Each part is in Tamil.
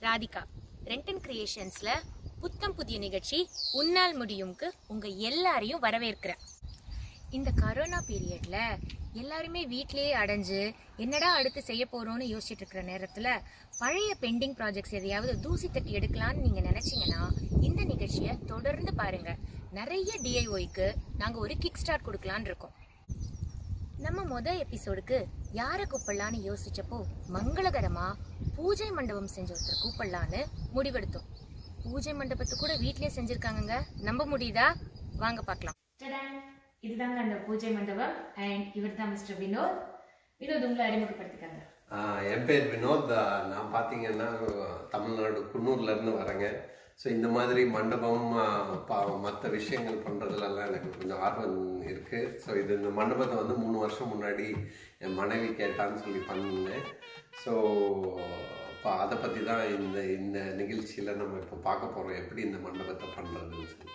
ராதிகா ரெண்டன் கிரியேஷன்ஸ்ல புத்தம் புதிய நிகழ்ச்சி உன்னால் முடியும்க்கு உங்க எல்லாரையும் வரவேற்கிறேன் இந்த கரோனா பீரியட்ல எல்லாருமே வீட்லயே அடைஞ்சு என்னடா அடுத்து செய்ய போறோம்னு யோசிச்சுட்டு இருக்கிற நேரத்துல பழைய பெண்டிங் ப்ராஜெக்ட்ஸ் எதையாவது தூசி தட்டி எடுக்கலாம்னு நீங்க நினைச்சீங்கன்னா இந்த நிகழ்ச்சியை தொடர்ந்து பாருங்க நிறைய டிஐஒய்க்கு நாங்க ஒரு கிக் ஸ்டார்ட் கொடுக்கலான்னு இருக்கோம் நம்ம முத எபிசோடுக்கு யாரை கூப்பிடலான்னு யோசிச்சப்போ மங்களகரமா பூஜை மண்டபம் செஞ்ச ஒருத்தர் கூப்பிடலான்னு முடிவெடுத்தோம் பூஜை மண்டபத்தை கூட வீட்லயே செஞ்சிருக்காங்கங்க நம்ப முடியுதா வாங்க பார்க்கலாம் இதுதாங்க அந்த பூஜை மண்டபம் அண்ட் இவர் தான் மிஸ்டர் வினோத் வினோத் உங்களை அறிமுகப்படுத்திக்காங்க ஆஹ் என் பேர் வினோத் ஆஹ் நான் பார்த்தீங்கன்னா தமிழ்நாடு குன்னூர்ல இருந்து வரேங்க ஸோ இந்த மாதிரி மண்டபம் மற்ற விஷயங்கள் பண்ணுறதுலலாம் எனக்கு கொஞ்சம் ஆர்வம் இருக்குது ஸோ இது இந்த மண்டபத்தை வந்து மூணு வருஷம் முன்னாடி என் மனைவி கேட்டான்னு சொல்லி பண்ணேன் ஸோ இப்போ அதை பற்றி தான் இந்த இந்த நிகழ்ச்சியில் நம்ம இப்போ பார்க்க போகிறோம் எப்படி இந்த மண்டபத்தை பண்ணுறதுன்னு சொல்லி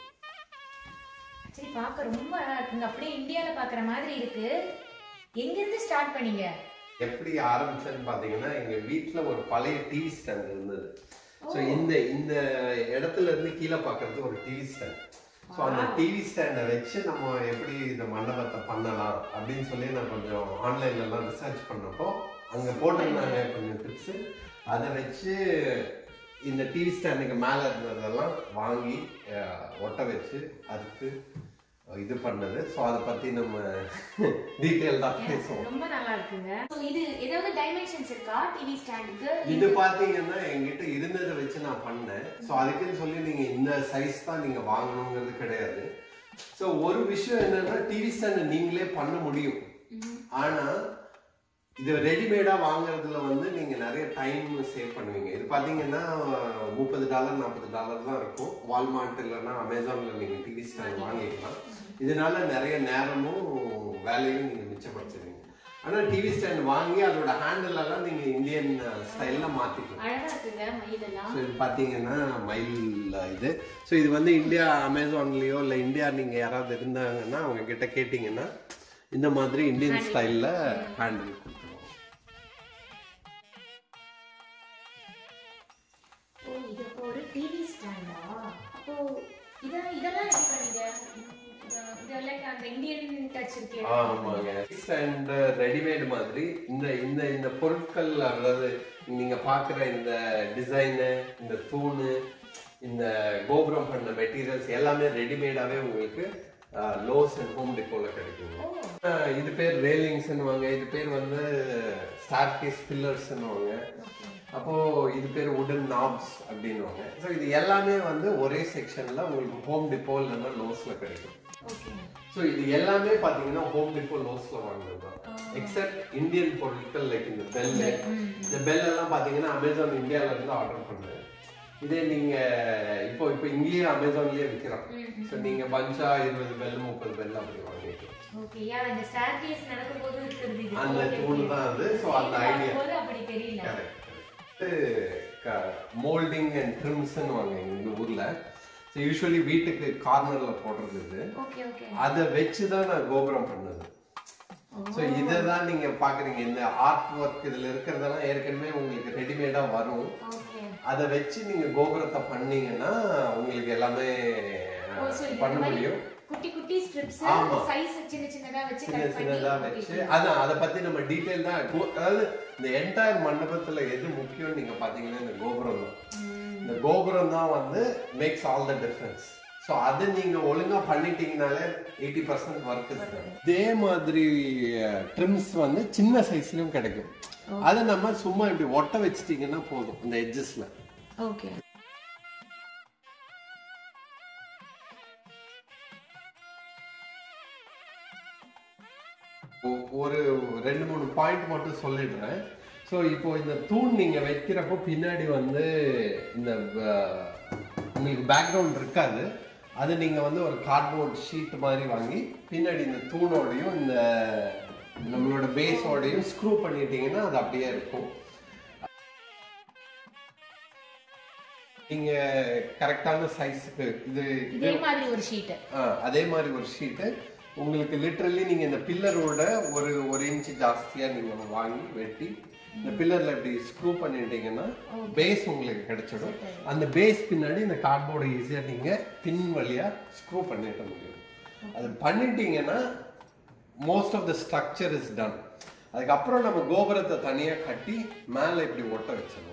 சரி பார்க்க ரொம்ப அழகா இருக்குங்க அப்படியே இந்தியால பாக்குற மாதிரி இருக்கு எங்க இருந்து ஸ்டார்ட் பண்ணீங்க எப்படி ஆரம்பிச்சேன்னு பாத்தீங்கன்னா எங்க வீட்ல ஒரு பழைய டிவி ஸ்டாண்ட் இருந்தது ஸோ இந்த இந்த இடத்துல இருந்து கீழே பார்க்கறது ஒரு டிவி ஸ்டாண்ட் ஸோ அந்த டிவி ஸ்டாண்டை வச்சு நம்ம எப்படி இந்த மண்டபத்தை பண்ணலாம் அப்படின்னு சொல்லி நான் கொஞ்சம் ஆன்லைன்ல எல்லாம் ரிசர்ச் பண்ணப்போ அங்க போட்டிருந்தாங்க கொஞ்சம் டிப்ஸ் அதை வச்சு இந்த டிவி ஸ்டாண்டுக்கு மேல இருந்ததெல்லாம் வாங்கி அஹ், ஒட்ட வச்சு அதுக்கு இது பண்ணது ஸோ அதை பத்தி நம்ம டீட்டெயில்டாக பேசுவோம் ரொம்ப நல்லா இருக்குங்க So, இது ஏதாவது டைமென்ஷன்ஸ் இருக்கா டிவி ஸ்டாண்டுக்கு இது பாத்தீங்கன்னா என்கிட்ட இருந்ததை வச்சு நான் பண்ணேன் ஸோ அதுக்குன்னு சொல்லி நீங்க இந்த சைஸ் தான் நீங்க வாங்கணுங்கிறது கிடையாது ஸோ ஒரு விஷயம் என்னன்னா டிவி ஸ்டாண்ட் நீங்களே பண்ண முடியும் ஆனா இது ரெடிமேடா வாங்குறதுல வந்து நீங்க நிறைய டைம் சேவ் பண்ணுவீங்க இது பாத்தீங்கன்னா முப்பது டாலர் நாற்பது டாலர் தான் இருக்கும் வால்மார்ட் இல்லைன்னா அமேசான்ல நீங்க டிவி ஸ்டாண்ட் வாங்கிக்கலாம் இதனால நிறைய நேரமும் வேலையும் நீங்க மிச்சப்படுத்துவீங்க ஆனா டிவி ஸ்டாண்ட் வாங்கி அதோட ஹேண்டில் எல்லாம் நீங்க இந்தியன் ஸ்டைல்ல மாத்திக்கலாம் அழகா இருக்குங்க மயிலெல்லாம் ஸோ இது பார்த்தீங்கன்னா மயில் இது ஸோ இது வந்து இந்தியா அமேசான்லேயோ இல்லை இந்தியா நீங்கள் யாராவது இருந்தாங்கன்னா அவங்க கிட்ட கேட்டிங்கன்னா இந்த மாதிரி இந்தியன் ஸ்டைலில் ஹேண்டில் கொடுத்துருவோம் ஓ இது அப்போ ஒரு டிவி ஸ்டாண்டா அப்போ இத இதெல்லாம் எப்படி பண்ணீங்க இது- இதெல்லாம் அந்த இந்தியன் டச் இருக்கு ஆமாங்க அண்ட் ரெடிமேட் மாதிரி இந்த இந்த இந்த பொருட்கள் அதாவது நீங்க பார்க்குற இந்த டிசைனு இந்த தூணு இந்த கோபுரம் பண்ண மெட்டீரியல்ஸ் எல்லாமே ரெடிமேடாவே உங்களுக்கு லோஸ் அண்ட் ஹோம் டிப்போல கிடைக்குங்க ஆஹ் இது பேர் ரேலிங்ஸ்னுவாங்க இது பேர் வந்து ஸ்டார் கேஸ் பில்லர்ஸ்னுவாங்க அப்போ இது பேர் உடன் நாப்ஸ் அப்படின்னுவாங்க ஸோ இது எல்லாமே வந்து ஒரே செக்ஷன்ல உங்களுக்கு ஹோம் டிப்போ இல்லைன்னா லோஸ்ல கிடைக்கும் ஓகே ஸோ இது எல்லாமே பாத்தீங்கன்னா ஹோம் டிப்போ லோஸ்ல வாங்குறது தான் எக்ஸப்ட் இந்தியன் பொருட்கள் லைக் இந்த பெல் இந்த பெல் எல்லாம் பாத்தீங்கன்னா அமேசான் இந்தியால இருந்து ஆர்டர் பண்ணேன் இதே நீங்க இப்போ இப்போ இங்கேயே அமேசான்லயே விற்கிறோம் ஸோ நீங்க பஞ்சா இருபது பெல் முப்பது பெல் அப்படி வாங்கிக்கலாம் ஓகே யா இந்த ஸ்டார் கேஸ் நடக்கும்போது இருக்கிறது இது அந்த Okay, தூண் okay. தான் அது ஸோ அந்த இது ஐடியா பார்க்கும்போது அப்படி தெரியல மோல்டிங் அண்ட் ட்ரிம்ஸ்ன்னு வாங்க எங்க ஊர்ல ஸோ யூஸ்வலி வீட்டுக்கு கார்னர்ல போடுறது இது ஓகே ஓகே அதை வச்சு தான் நான் கோபுரம் பண்ணது ஸோ இதை தான் நீங்க பாக்குறீங்க இந்த ஆர்ட் ஒர்க் இதுல இருக்கிறதெல்லாம் ஏற்கனவே உங்களுக்கு ரெடிமேடா வரும் ஓகே அதை வச்சு நீங்க கோபுரத்தை பண்ணீங்கன்னா உங்களுக்கு எல்லாமே ஓ சோ இது பண்ண இந்த மாதிரி முடியும் குட்டி குட்டி ஸ்ட்ரிப்ஸ் ஆமா. சைஸ் சின்ன சின்னதா வச்சு சின்ன கட் பண்ணி சின்னதா வச்சு அதான் அதை பத்தி நம்ம டீட்டெயில் தான் கோ- அதாவது இந்த என்டையர் மண்டபத்துல எது முக்கியம் நீங்க பாத்தீங்கன்னா இந்த கோபுரம் தான் இந்த கோபுரம் தான் வந்து makes all the difference so அது நீங்க ஒழுங்கா பண்ணிட்டீங்கனாலே எயிட்டி பர்சன்ட் ஒர்க் இதே மாதிரி ட்ரிம்ஸ் வந்து சின்ன சைஸ்லயும் கிடைக்கும் அதை நம்ம சும்மா இப்படி ஒட்ட வச்சிட்டீங்கன்னா போதும் இந்த எட்ஜஸ்ல ஓகே ஒ- ஒரு ரெண்டு மூணு பாயிண்ட் மட்டும் சொல்லிடுறேன் ஸோ இப்போ இந்த தூண் நீங்க வைக்கிறப்போ பின்னாடி வந்து இந்த அஹ், உங்களுக்கு பேக்ரவுண்ட் இருக்காது அது நீங்க வந்து ஒரு கார்ட்போர்ட் ஷீட் மாதிரி வாங்கி பின்னாடி இந்த தூணோடையும் இந்த நம்மளோட பேஸோடையும் ஸ்க்ரூ பண்ணிட்டீங்கன்னா அது அப்படியே இருக்கும் நீங்க கரெக்டான சைஸுக்கு இது இதே மாதிரி ஒரு ஷீட் ஆ, அதே மாதிரி ஒரு ஷீட்டு உங்களுக்கு லிட்ரலி நீங்க இந்த பில்லரோட ஒரு ஒரு இன்ச் ஜாஸ்தியா நீங்க வாங்கி வெட்டி இந்த பில்லர்ல இப்படி ஸ்க்ரூ பண்ணிட்டீங்கன்னா பேஸ் உங்களுக்கு கிடைச்சிடும் அந்த பேஸ் பின்னாடி இந்த கார்ட்போர்டை ஈஸியா நீங்க பின் வழியா ஸ்க்ரூ பண்ணிட முடியும் அது பண்ணிட்டீங்கன்னா most of the structure is done அதுக்கப்புறம் நம்ம கோபுரத்தை தனியா கட்டி மேலே இப்படி ஒட்ட வச்சிடணும்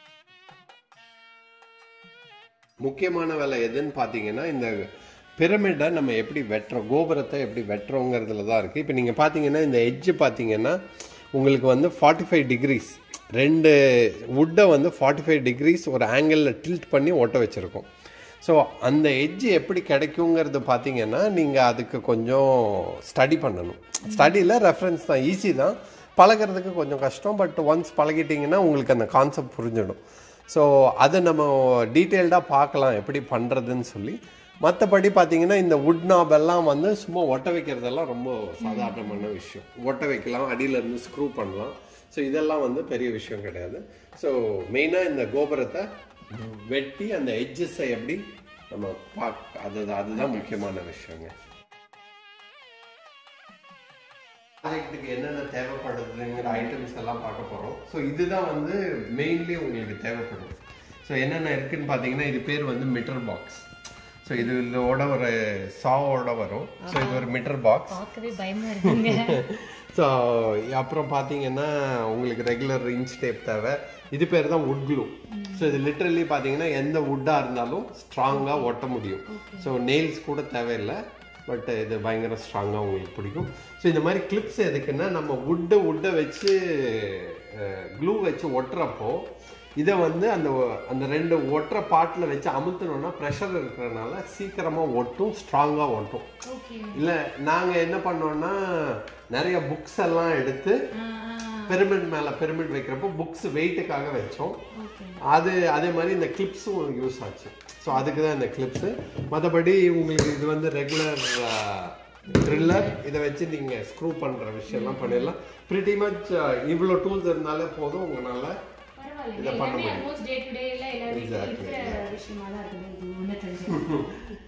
முக்கியமான வேலை எதுன்னு பார்த்தீங்கன்னா இந்த பிரமிடை நம்ம எப்படி வெட்டுறோம் கோபுரத்தை எப்படி வெட்டுறோங்கிறதுல தான் இருக்குது இப்போ நீங்கள் பார்த்தீங்கன்னா இந்த எட்ஜு பார்த்தீங்கன்னா உங்களுக்கு வந்து ஃபார்ட்டி ஃபைவ் டிகிரிஸ் ரெண்டு வுட்டை வந்து ஃபார்ட்டி ஃபைவ் டிகிரிஸ் ஒரு ஆங்கிளில் டில்ட் பண்ணி ஒட்ட வச்சுருக்கோம் ஸோ அந்த எட்ஜ் எப்படி கிடைக்குங்கிறது பார்த்தீங்கன்னா நீங்கள் அதுக்கு கொஞ்சம் ஸ்டடி பண்ணணும் ஸ்டடியில் ரெஃபரன்ஸ் தான் ஈஸி தான் பழகிறதுக்கு கொஞ்சம் கஷ்டம் பட் ஒன்ஸ் பழகிட்டிங்கன்னா உங்களுக்கு அந்த கான்செப்ட் புரிஞ்சிடும் ஸோ அதை நம்ம டீட்டெயில்டாக பார்க்கலாம் எப்படி பண்ணுறதுன்னு சொல்லி மற்றபடி பார்த்தீங்கன்னா இந்த வுட் நாப் எல்லாம் வந்து சும்மா ஒட்ட வைக்கிறதெல்லாம் ரொம்ப சாதாரணமான விஷயம் ஒட்ட வைக்கலாம் அடியில இருந்து ஸ்க்ரூ பண்ணலாம் ஸோ இதெல்லாம் வந்து பெரிய விஷயம் கிடையாது ஸோ மெயினாக இந்த கோபுரத்தை வெட்டி அந்த எட்ஜஸை எப்படி நம்ம பார்க்க அது அதுதான் முக்கியமான விஷயங்க ப்ராஜெக்ட்டுக்கு என்னென்ன தேவைப்படுதுங்கிற ஐட்டம்ஸ் எல்லாம் பார்க்க போகிறோம் ஸோ இதுதான் வந்து மெயின்லி உங்களுக்கு தேவைப்படும் ஸோ என்னென்ன இருக்குன்னு பார்த்தீங்கன்னா இது பேர் வந்து மிட்டர் பாக்ஸ் ஸோ இது இதோட ஒரு சாவோட வரும் ஸோ இது ஒரு மிட்டர் பாக்ஸ் பார்க்கவே பயமா இருக்குங்க ஸோ அப்புறம் பார்த்தீங்கன்னா உங்களுக்கு ரெகுலர் இன்ச் டேப் தேவை இது பேர் தான் வுட் க்ளூ ஸோ இது லிட்ரலி பார்த்தீங்கன்னா எந்த வுட்டாக இருந்தாலும் ஸ்ட்ராங்காக ஒட்ட முடியும் ஸோ நெயில்ஸ் கூட தேவையில்லை பட் இது பயங்கர ஸ்ட்ராங்காக உங்களுக்கு பிடிக்கும் ஸோ இந்த மாதிரி கிளிப்ஸ் எதுக்குன்னா நம்ம வுட்டை வுட்டை வச்சு க்ளூ வச்சு ஒட்டுறப்போ இதை வந்து அந்த அந்த ரெண்டு ஒட்டுற பாட்டில் வச்சு அமுத்தணும்னா ப்ரெஷர் இருக்கிறதுனால சீக்கிரமாக ஒட்டும் ஸ்ட்ராங்காக ஒட்டும் ஓகே இல்லை நாங்கள் என்ன பண்ணோம்னா நிறைய புக்ஸ் எல்லாம் எடுத்து பிரமிட் மேலே பிரமிட் வைக்கிறப்போ புக்ஸ் வெயிட்டுக்காக வச்சோம் அது அதே மாதிரி இந்த கிளிப்ஸும் யூஸ் ஆச்சு ஸோ அதுக்கு தான் இந்த கிளிப்ஸு மற்றபடி உங்களுக்கு இது வந்து ரெகுலர் ட்ரில்லர் இதை வச்சு நீங்கள் ஸ்க்ரூ பண்ணுற விஷயம்லாம் பண்ணிடலாம் ப்ரிட்டி மச் இவ்வளோ டூல்ஸ் இருந்தாலே போதும் உங்களால் இதை பண்ண முடியும் ஆல்மோஸ்ட் டே டு டேல எல்லா வீட்லயும் Exactly, இருக்கிற விஷயமா தான் இருக்குது இது ஒண்ணு தெரிஞ்சு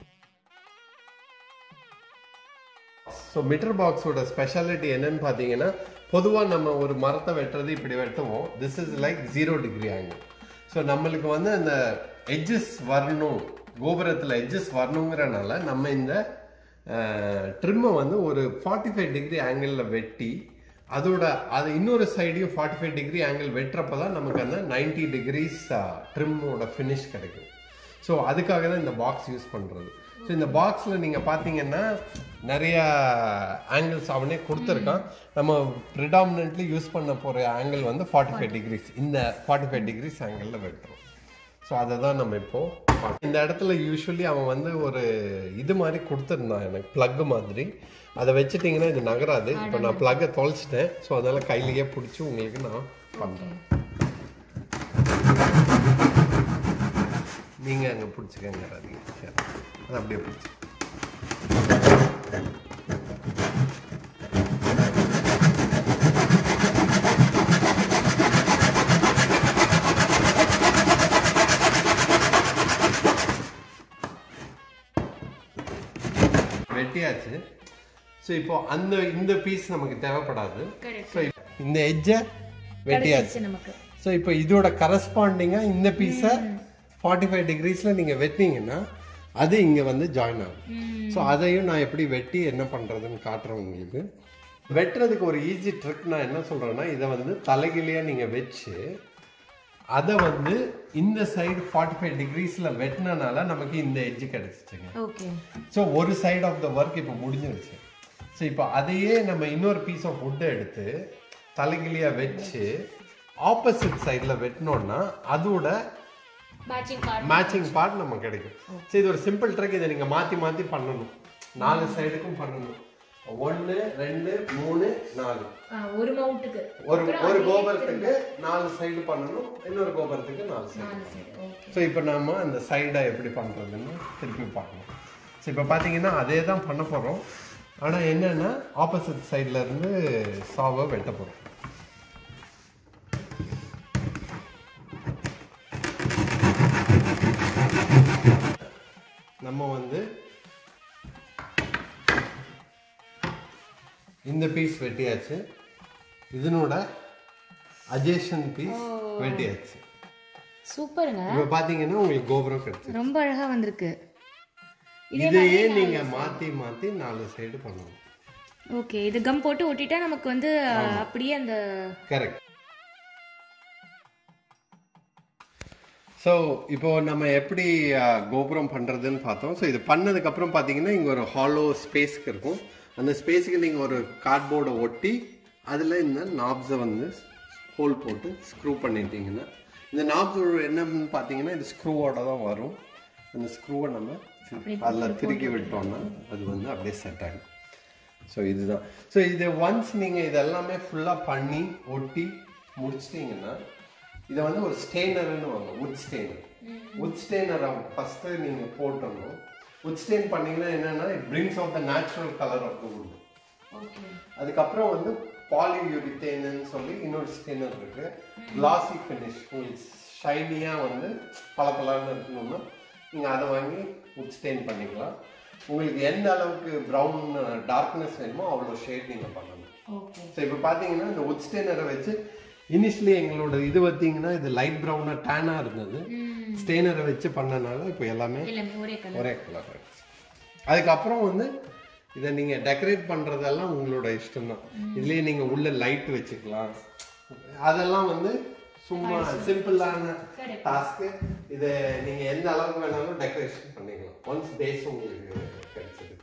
ஸோ மிட்டர் பாக்ஸோட ஸ்பெஷாலிட்டி என்னன்னு பார்த்தீங்கன்னா பொதுவாக நம்ம ஒரு மரத்தை வெட்டுறது இப்படி வெட்டுவோம் this is like zero degree angle so நம்மளுக்கு வந்து அந்த எட்ஜஸ் வரணும் கோபுரத்தில் எட்ஜஸ் வரணுங்கிறனால நம்ம இந்த ட்ரிம்மை வந்து ஒரு ஃபார்ட்டி ஃபைவ் டிகிரி ஆங்கிளில் வெட்டி அதோட அது இன்னொரு சைடையும் ஃபார்ட்டி ஃபைவ் டிகிரி ஆங்கிள் வெட்டுறப்ப தான் நமக்கு அந்த நைன்டி டிகிரிஸ் ட்ரிம்மோட ஃபினிஷ் கிடைக்கும் ஸோ அதுக்காக தான் இந்த பாக்ஸ் யூஸ் பண்ணுறது ஸோ இந்த பாக்ஸில் நீங்கள் பார்த்தீங்கன்னா நிறைய ஆங்கிள்ஸ் அவனே கொடுத்துருக்கான் நம்ம ப்ரிடாமினென்ட்லி யூஸ் பண்ண போகிற ஆங்கிள் வந்து ஃபார்ட்டி ஃபைவ் டிகிரிஸ் இந்த ஃபார்ட்டி ஃபைவ் டிகிரிஸ் ஆங்கிளில் வெட்டுறோம் ஸோ அதை தான் நம்ம இப்போ பார்க்கணும். இந்த இடத்துல யூஸ்வலி அவன் வந்து ஒரு இது மாதிரி கொடுத்துருந்தான் எனக்கு ப்ளக் மாதிரி அதை வச்சுட்டிங்கன்னா இது நகராது இப்போ நான் ப்ளக்கை தொலைச்சிட்டேன் ஸோ அதனால் கையிலேயே பிடிச்சி உங்களுக்கு நான் பண்ணுறேன் நீங்கள் அங்கே பிடிச்சிக்கங்க ராதிகா. சரி அது அப்படியே பிடிச்சி வெட்டியாச்சு ஸோ இப்போ அந்த இந்த பீஸ் நமக்கு தேவைப்படாது Correct. ஸோ இந்த எட்ஜை வெட்டியாச்சு கிடைச்சிருச்சு நமக்கு ஸோ இப்போ இதோட கரஸ்பாண்டிங்காக இந்த பீஸை ஃபார்ட்டி ஃபைவ் டிகிரிஸில் நீங்கள் வெட்டினீங்கன்னா அது இங்கே வந்து ஜாயின் ஆகும் ஸோ அதையும் நான் எப்படி வெட்டி என்ன பண்ணுறதுன்னு காட்டுறேன் உங்களுக்கு வெட்டுறதுக்கு ஒரு ஈஸி ட்ரிக் நான் என்ன சொல்கிறேன்னா இதை வந்து தலைகிலேயே நீங்கள் வச்சு அதை வந்து இந்த சைடு ஃபார்ட்டி ஃபைவ் டிகிரிஸில் வெட்டினனால நமக்கு இந்த எட்ஜ் கிடச்சிச்சுங்க ஓகே ஸோ ஒரு சைடு ஆஃப் த ஒர்க் இப்போ முடிஞ்சிருச்சு ஸோ இப்போ அதையே நம்ம இன்னொரு பீஸ் ஆஃப் வுட்டை எடுத்து தலைகிலியாக வச்சு ஆப்போசிட் சைடில் வெட்டினோம்னா அதோட மேட்சிங் கார்டு மேட்சிங் பார்ட் நமக்கு கிடைக்கும் ஸோ இது ஒரு சிம்பிள் ட்ரிக் இதை நீங்கள் மாற்றி மாற்றி பண்ணணும் நாலு சைடுக்கும் பண்ணணும் ஒன்று ரெண்டு மூணு நாலு ஒரு மவுண்ட்டுக்கு ஒரு ஒரு கோபுரத்துக்கு நாலு சைடு பண்ணணும் இன்னொரு கோபுரத்துக்கு நாலு சைடு நாலு சைடு ஓகே ஸோ இப்போ நாம அந்த சைடை எப்படி பண்ணுறதுன்னு திருப்பி பார்க்கணும் ஸோ இப்போ பார்த்தீங்கன்னா அதே தான் பண்ண போகிறோம் ஆனால் என்னென்னா ஆப்போசிட் சைடில் இருந்து சாவை வெட்ட போகிறோம் நம்ம வந்து இந்த பீஸ் வெட்டியாச்சு இதனோட அஜேஷன் பீஸ் வெட்டியாச்சு சூப்பருங்க இப்போ பாத்தீங்கன்னா உங்களுக்கு கோபுரம் கிடைச்சு ரொம்ப அழகா வந்திருக்கு இதையே நீங்க மாத்தி மாத்தி நாலு சைடு பண்ணணும் ஓகே இது கம் போட்டு ஒட்டிட்டா நமக்கு வந்து அஹ், அப்படியே அந்த கரெக்ட் ஸோ இப்போ நம்ம எப்படி அஹ், கோபுரம் பண்றதுன்னு பார்த்தோம் ஸோ இது பண்ணதுக்கு அப்புறம் பார்த்தீங்கன்னா இங்க ஒரு ஹாலோ ஸ்பேஸ்க்கு இருக்கும் அந்த ஸ்பேஸுக்கு நீங்க ஒரு கார்ட்போர்டை ஒட்டி அதுல இந்த நாப்ஸை வந்து ஹோல் போட்டு ஸ்க்ரூ பண்ணிட்டீங்கன்னா இந்த நாப்ஸ் என்னன்னு பார்த்தீங்கன்னா இது ஸ்க்ரூவோட தான் வரும் அந்த ஸ்க்ரூவை நம்ம அதில் திருக்கி விட்டோம்னா அது வந்து அப்படியே செட் ஆகிடும் ஸோ இதுதான் ஸோ இது ஒன்ஸ் நீங்கள் இதெல்லாமே ஃபுல்லாக பண்ணி ஒட்டி முடிச்சிட்டிங்கன்னா இதை வந்து ஒரு ஸ்டெய்னர்னு வாங்க உட் ஸ்டெய்னர் உட் ஸ்டெய்னரை ஃபஸ்ட்டு நீங்கள் போட்டணும் உட் ஸ்டெயின் பண்ணீங்கன்னா என்னன்னா it brings out the natural colour of the wood okay அதுக்கப்புறம் வந்து பாலியூரித்தேன்னு சொல்லி இன்னொரு ஸ்டெய்னர் இருக்கு கிளாசி ஃபினிஷ் உங்களுக்கு ஷைனியாக வந்து பளபளன்னு இருக்கணும்னா நீங்கள் அதை வாங்கி உட் ஸ்டெயின் பண்ணிக்கலாம் உங்களுக்கு எந்த அளவுக்கு ப்ரௌன் டார்க்னஸ் வேணுமோ அவ்வளோ ஷேட் நீங்கள் பண்ணணும் ஓகே ஸோ இப்போ பார்த்தீங்கன்னா இந்த உட் ஸ்டெய்னரை வச்சு இனிஷியலி எங்களோட இது பார்த்தீங்கன்னா இது லைட் ப்ரௌனாக டேனாக இருந்தது ஸ்டெய்னரை வச்சு பண்ணனால இப்போ எல்லாமே எல்லாமே ஒரே கலர் ஒரே கலர் ஆயிடுச்சு அதுக்கப்புறம் வந்து இதை நீங்க டெக்கரேட் பண்றதெல்லாம் உங்களோட இஷ்டம் தான் இதுலயே நீங்க உள்ள லைட் வச்சுக்கலாம் அதெல்லாம் வந்து சும்மா சிம்பிளான டாஸ்க்கு இதை நீங்க எந்த அளவுக்கு வேணாலும் டெக்கரேஷன் பண்ணிக்கலாம் ஒன்ஸ் பேஸ் உங்களுக்கு கிடைச்சதுக்கு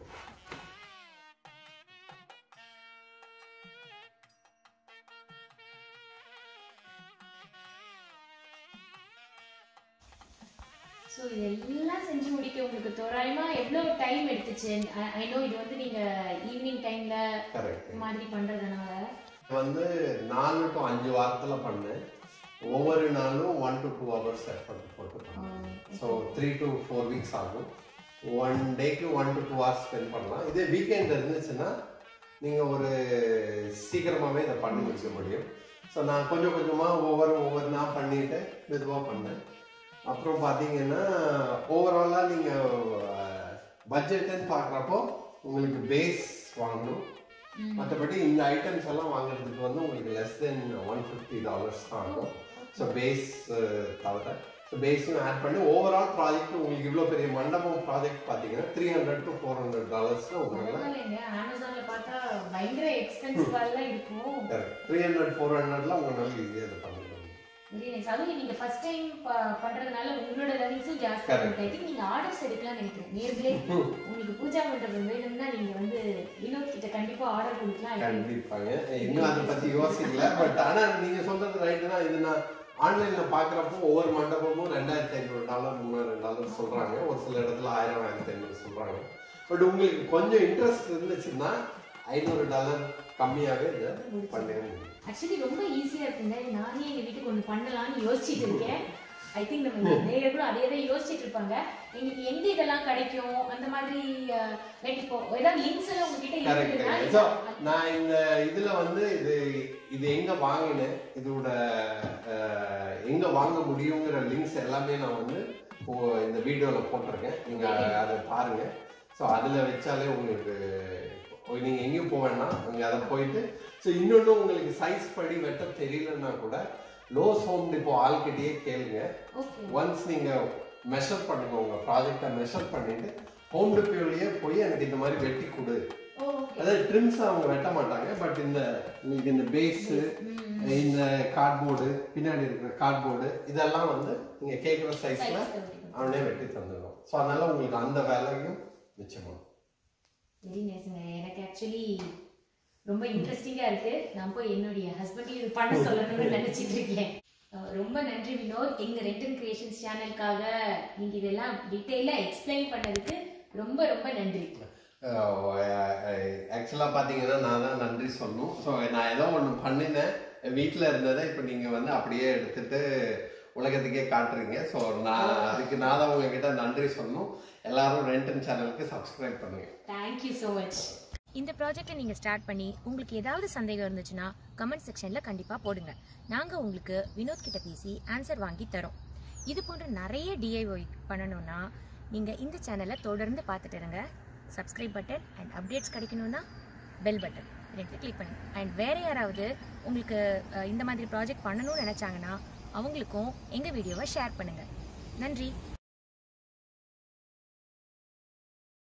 ஸோ இதெல்லாம் செஞ்சு முடிக்க உங்களுக்கு தோராயமா எவ்வளவு டைம் எடுத்துச்சு ஐ நோ இது வந்து நீங்க ஈவினிங் டைம்ல கரெக்ட் மாதிரி பண்றதுனால வந்து நாலு டு அஞ்சு வாரத்துல பண்ணேன் ஒவ்வொரு நாளும் one to two hours effort போட்டு பண்ணேன் so three to four weeks ஆகும் ஒன் டேக்கு one to two hours spend பண்ணலாம் இதே வீக்கெண்ட் இருந்துச்சுன்னா நீங்கள் ஒரு சீக்கிரமாகவே இதை பண்ணி முடிக்க முடியும் ஸோ நான் கொஞ்சம் கொஞ்சமாக ஒவ்வொரு ஒவ்வொரு நாள் பண்ணிட்டு மெதுவாக பண்ணேன் அப்புறம் பார்த்தீங்கன்னா ஓவராலாக நீங்கள் பட்ஜெட்டுன்னு பார்க்குறப்போ உங்களுக்கு பேஸ் வாங்கணும் மற்றபடி இந்த ஐட்டம்ஸ் எல்லாம் வாங்குறதுக்கு வந்து உங்களுக்கு less than one fifty dollars தான் ஆகும் ஸோ பேஸ் தவிர ஸோ பேஸையும் ஆட் பண்ணி ஓவரால் ப்ராஜெக்ட் உங்களுக்கு இவ்வளோ பெரிய மண்டபம் ப்ராஜெக்ட் பார்த்தீங்கன்னா three hundred to four hundred டாலர்ஸில் உங்களுக்கு பரவாயில்லைங்க அமேசான்ல பார்த்தா பயங்கர எக்ஸ்பென்சிவா எல்லாம் இருக்கும் த்ரீ ஹண்ட்ரட் ஃபோர் ஹண்ட்ரட்ல உங்களால் ஈஸியாக இதை பண்ணிக்கலாம் வெரி நைஸ் அதுவும் நீங்க ஃபர்ஸ்ட் டைம் பண்றதுனால உங்களோட லேர்னிங்ஸும் ஜாஸ்தி Correct. இருக்கு ஐ திங்க் நீங்க ஆர்டர்ஸ் எடுக்கலாம்னு நினைக்கிறேன் நேர்களே உங்களுக்கு பூஜா மண்டபம் வேணும்னா நீங்க வந்து வினோத் கிட்ட கண்டிப்பா ஆர்டர் கொடுக்கலாம் கண்டிப்பாங்க இன்னும் அதை பத்தி யோசிக்கல பட் ஆனா நீங்க சொல்றது ரைட்டு தான் இது நான் ஆன்லைன்ல பாக்குறப்போ ஒவ்வொரு மண்டபமும் ரெண்டாயிரத்தி ஐநூறு டாலர் மூணாயிரம் டாலர் சொல்றாங்க ஒரு சில இடத்துல ஆயிரம் ஆயிரத்தி ஐநூறு சொல்றாங்க பட் உங்களுக்கு கொஞ்சம் இன்ட்ரெஸ்ட் இருந்துச்சுன்னா ஐநூறு டாலர் கம்மியாவே இதை பண்ணவே முடியும் ஆக்சுவலி ரொம்ப ஈஸியா இருக்குங்க நானே எங்க வீட்டுக்கு ஒண்ணு பண்ணலாம்னு யோசிச்சுட்டு இருக்கேன் ஐ திங்க் நம்ம நேயர்களும் அதே தான் யோசிச்சுட்டு இருப்பாங்க எங்களுக்கு எங்க இதெல்லாம் கிடைக்கும் அந்த மாதிரி லைக் இப்போ ஏதாவது லிங்க்ஸ் எல்லாம் உங்ககிட்ட கரெக்ட் இருக்குதுன்னா ஸோ நான் இந்த இதுல வந்து இது இது எங்க வாங்கினேன் இதோட அஹ், எங்க வாங்க முடியுங்கிற லிங்க்ஸ் எல்லாமே நான் வந்து இப்போ இந்த வீடியோல போட்டிருக்கேன் நீங்க அதை பாருங்க ஸோ அதுல வச்சாலே உங்களுக்கு இப்போ நீங்க எங்கேயும் போக வேண்டாம் நீங்க அதை போயிட்டு ஸோ இன்னொன்று உங்களுக்கு சைஸ் படி வெட்ட தெரியலன்னா கூட லோஸ் ஹோம் டிப்போ ஆள்கிட்டயே கேளுங்க ஓகே ஒன்ஸ் நீங்க மெஷர் பண்ணுங்க உங்க ப்ராஜெக்டை மெஷர் பண்ணிட்டு ஹோம் டிப்போலயே போய் எனக்கு இந்த மாதிரி வெட்டி கொடு ஓ ஓகே அதாவது ட்ரிம்ஸ் அவங்க வெட்ட மாட்டாங்க பட் இந்த உங்களுக்கு இந்த பேஸ் இந்த கார்ட்போர்டு பின்னாடி இருக்கிற கார்ட்போர்டு இதெல்லாம் வந்து நீங்க கேட்குற சைஸ்ல அவனே வெட்டி தந்துடும் ஸோ அதனால உங்களுக்கு அந்த வேலையும் மிச்சமாகும் வெரி நைஸ்ங்க எனக்கு ஆக்சுவலி ரொம்ப இன்ட்ரெஸ்டிங்கா இருக்கு நான் போய் என்னுடைய ஹஸ்பண்டையும் இது பண்ண சொல்லணும்னு நினைச்சிட்டு இருக்கேன் அஹ் ரொம்ப நன்றி வினோத் எங்க ரெட்டன் கிரியேஷன்ஸ் சேனலுக்காக நீங்க இதெல்லாம் டீட்டெயிலா எக்ஸ்பிளைன் பண்ணதுக்கு ரொம்ப ரொம்ப நன்றி ஆக்சுவலாக பார்த்தீங்கன்னா நான் தான் நன்றி சொல்லணும் ஸோ நான் ஏதோ ஒன்று பண்ணினேன் வீட்டில் இருந்ததை இப்போ நீங்கள் வந்து அப்படியே எடுத்துட்டு உலகத்துக்கே காட்டுறீங்க ஸோ நான் அதுக்கு நான் தான் உங்ககிட்ட நன்றி சொல்லணும் எல்லாரும் ரெண்டன் சேனலுக்கு சப்ஸ்கிரைப் பண்ணுங்க தேங்க்யூ ஸோ மச் இந்த ப்ராஜெக்டை நீங்கள் ஸ்டார்ட் பண்ணி உங்களுக்கு ஏதாவது சந்தேகம் இருந்துச்சுன்னா கமெண்ட் செக்ஷனில் கண்டிப்பாக போடுங்க நாங்கள் உங்களுக்கு வினோத் கிட்ட பேசி ஆன்சர் வாங்கி தரோம் இது போன்ற நிறைய டிஐஒய் பண்ணணும்னா நீங்கள் இந்த சேனலை தொடர்ந்து பார்த்துட்டு இருங்க சப்ஸ்கிரைப் பட்டன் அண்ட் அப்டேட்ஸ் கிடைக்கணும்னா பெல் பட்டன் அப்படின்ட்டு கிளிக் பண்ணுங்க அண்ட் வேற யாராவது உங்களுக்கு அஹ், இந்த மாதிரி ப்ராஜெக்ட் பண்ணணும்னு நினைச்சாங்கன்னா அவங்களுக்கும் எங்க வீடியோவை ஷேர் பண்ணுங்க நன்றி